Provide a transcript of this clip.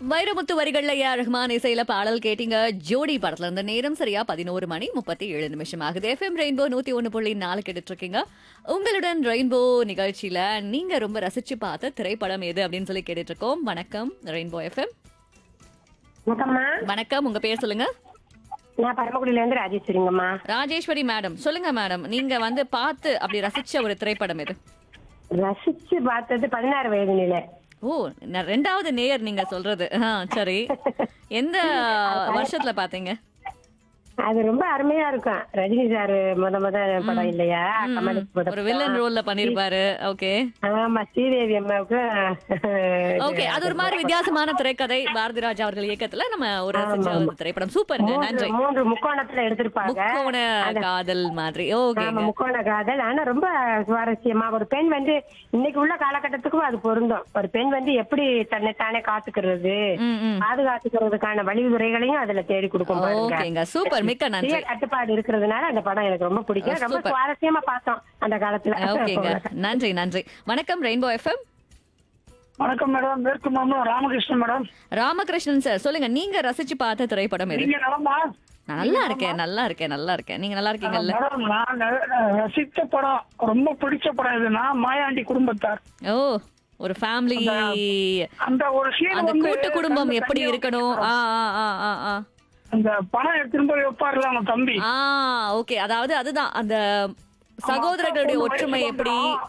வைரமுத்து வரிகள்ல ஏ ரஹ்மான் இசையில பாடல் கேட்டீங்க ஜோடி படத்துல இருந்த நேரம் சரியா பதினோரு மணி முப்பத்தி ஏழு நிமிஷம் ஆகுது எஃப்எம் ரெயின்போ நூத்தி ஒண்ணு புள்ளி நாலு கேட்டுட்டு இருக்கீங்க உங்களுடன் ரெயின்போ நிகழ்ச்சியில நீங்க ரொம்ப ரசிச்சு பார்த்த திரைப்படம் எது அப்படின்னு சொல்லி கேட்டுட்டு இருக்கோம் வணக்கம் ரெயின்போ எஃப்எம் வணக்கம்மா வணக்கம் உங்க பேர் சொல்லுங்க நான் பரமக்குடியில இருந்து ராஜேஸ்வரிங்கம்மா ராஜேஸ்வரி மேடம் சொல்லுங்க மேடம் நீங்க வந்து பார்த்து அப்படி ரசிச்ச ஒரு திரைப்படம் எது ரசிச்சு பார்த்தது பதினாறு வயது நிலை ஓ ந- ரெண்டாவது நேயர் நீங்க சொல்றது ஆ, சரி எந்த வருஷத்துல பாத்தீங்க அது ரொம்ப அருமையா இருக்கும் ரஜினி சார் முத முத படம் இல்லையா கமலுக்கு முத ஒரு வில்லன் ரோல்ல பண்ணிருப்பாரு ஓகே ஆமா ஸ்ரீதேவி அம்மாவுக்கு ஓகே அது ஒரு மாதிரி வித்தியாசமான திரைக்கதை பாரதி ராஜா அவர்கள் இயக்கத்துல நம்ம ஒரு ரசிச்ச ஒரு திரைப்படம் சூப்பருங்க மூன்று நன்றி மூன்று முக்கோணத்துல எடுத்திருப்பாங்க முக்கோண காதல் மாதிரி ஓகே ஆமா முக்கோண காதல் ஆனா ரொம்ப சுவாரஸ்யமா ஒரு பெண் வந்து இன்னைக்கு உள்ள காலகட்டத்துக்கும் அது பொருந்தும் ஒரு பெண் வந்து எப்படி தன்னை தானே காத்துக்கிறது ம் ம் பாதுகாத்துக்கிறதுக்கான வழிமுறைகளையும் அதுல தேடி கொடுக்கும் பாருங்க ஓகேங்க சூப்பர் மிக்க நன்றி சுய கட்டுப்பாடு இருக்கிறதுனால அந்த படம் எனக்கு ரொம்ப பிடிக்கும் ரொம்ப சூப்பர். சுவாரஸ்யமா பார்த்தோம் அந்த காலத்துல ஓகேங்க நன்றி நன்றி வணக்கம் ரெயின்போ எஃப்எம் வணக்கம் மேடம் மேற்கு மாமலம் ராமகிருஷ்ணன் மேடம் ராமகிருஷ்ணன் சார் சொல்லுங்க நீங்க ரசிச்சு பார்த்த திரைப்படம் எது நீங்க நலமா நான் நல்லா இருக்கேன் நல்லா இருக்கேன் நல்லா இருக்கேன் நீங்க நல்லா இருக்கீங்கல்ல மேடம் நான் ந- ரசித்த படம் ரொம்ப பிடிச்ச படம் எதுனா மாயாண்டி குடும்பத்தார் ஓ ஒரு ஃபேமிலி அந்த ஒரு சீன் அந்த வந்து கூட்டு குடும்பம் எப்படி தண்ணி இருக்கணும் ஆ ஆ ஆ ஆ ஆ அந்த பணம் எடுத்துட்டு போய் வைப்பாருல அவன் தம்பி ஆ ஓகே அதாவது அதுதான் அந்த சகோதரர்களுடைய ஒற்றுமை எப்படி